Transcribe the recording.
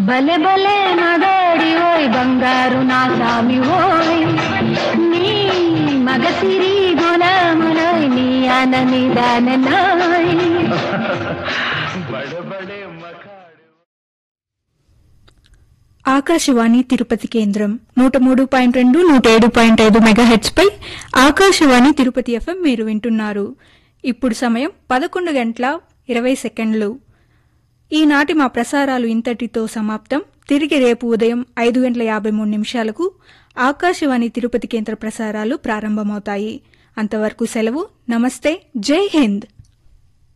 భలే భలే మగాడి ఓయ్ బంగారు నా సామి ఓయ్ నీ మగసిరి గులాములోయ్ నీ ఆనని దాననాయ్ ఆకాశవాణి తిరుపతి కేంద్రం నూట మూడు పాయింట్ రెండు నూట ఏడు పాయింట్ ఐదు మెగాహెట్స్ పై ఆకాశవాణి తిరుపతి ఎఫ్ఎం మీరు వింటున్నారు ఇప్పుడు సమయం పదకొండు గంటల ఇరవై సెకండ్లు ఈనాటి మా ప్రసారాలు ఇంతటితో సమాప్తం తిరిగి రేపు ఉదయం ఐదు గంటల యాభై మూడు నిమిషాలకు ఆకాశవాణి తిరుపతి కేంద్ర ప్రసారాలు ప్రారంభమవుతాయి అంతవరకు సెలవు నమస్తే జై హింద్